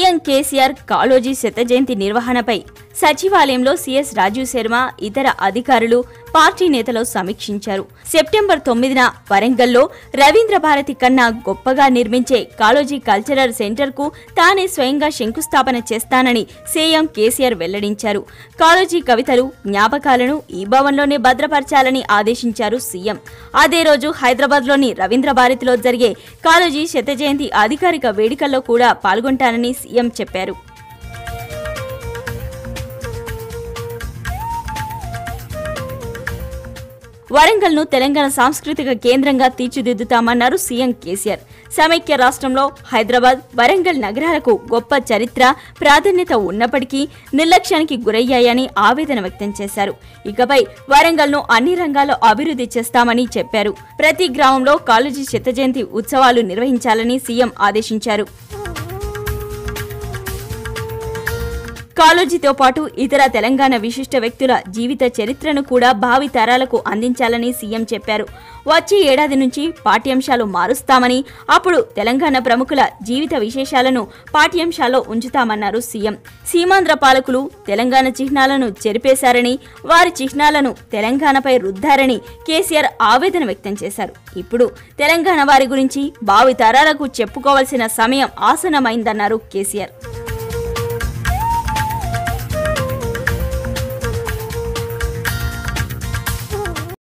CM KCR Kaloji శత జయంతి నిర్వహణపై సచివాలయంలో సీఎస్ రాజీవ్ శర్మ ఇతర అధికారులు పార్టీ నేతలు సమీక్షించారు సెప్టెంబర్ తొమ్మిదిన వరంగల్లో రవీంద్ర భారతి కన్నా గొప్పగా నిర్మించే కాళోజీ కల్చరల్ సెంటర్ కు తానే స్వయంగా శంకుస్థాపన చేస్తానని సీఎం కేసీఆర్ వెల్లడించారు కాళోజీ కవితలు జ్ఞాపకాలను ఈ భవన్లోనే భద్రపరచాలని ఆదేశించారు సీఎం అదే రోజు హైదరాబాద్లోని రవీంద్ర భారతిలో జరిగే కాళోజీ శత జయంతి అధికారిక వేడుకల్లో కూడా పాల్గొంటానని సీఎం చెప్పారు వరంగల్ను తెలంగాణ సాంస్కృతిక కేంద్రంగా తీర్చిదిద్దుతామన్నారు సీఎం కేసీఆర్ సమైక్య రాష్ట్రంలో హైదరాబాద్ వరంగల్ నగరాలకు గొప్ప చరిత్ర ప్రాధాన్యత ఉన్నప్పటికీ నిర్లక్ష్యానికి గురయ్యాయని ఆవేదన వ్యక్తం చేశారు ఇకపై వరంగల్ను అన్ని రంగాల్లో అభివృద్ధి చేస్తామని చెప్పారు ప్రతి గ్రామంలో కాలేజీ శత జయంతి ఉత్సవాలు నిర్వహించాలని సీఎం ఆదేశించారు కాళోజీతో పాటు ఇతర తెలంగాణ విశిష్ట వ్యక్తుల జీవిత చరిత్రను కూడా భావి తరాలకు అందించాలని సీఎం చెప్పారు వచ్చే ఏడాది నుంచి పాఠ్యాంశాలు మారుస్తామని అప్పుడు తెలంగాణ ప్రముఖుల జీవిత విశేషాలను పాఠ్యాంశాల్లో ఉంచుతామన్నారు సీఎం సీమాంధ్ర పాలకులు తెలంగాణ చిహ్నాలను చెరిపేశారని వారి చిహ్నాలను తెలంగాణపై రుద్దారని కేసీఆర్ ఆవేదన వ్యక్తం చేశారు ఇప్పుడు తెలంగాణ వారి గురించి భావి తరాలకు చెప్పుకోవాల్సిన సమయం ఆసనమైందన్నారు కేసీఆర్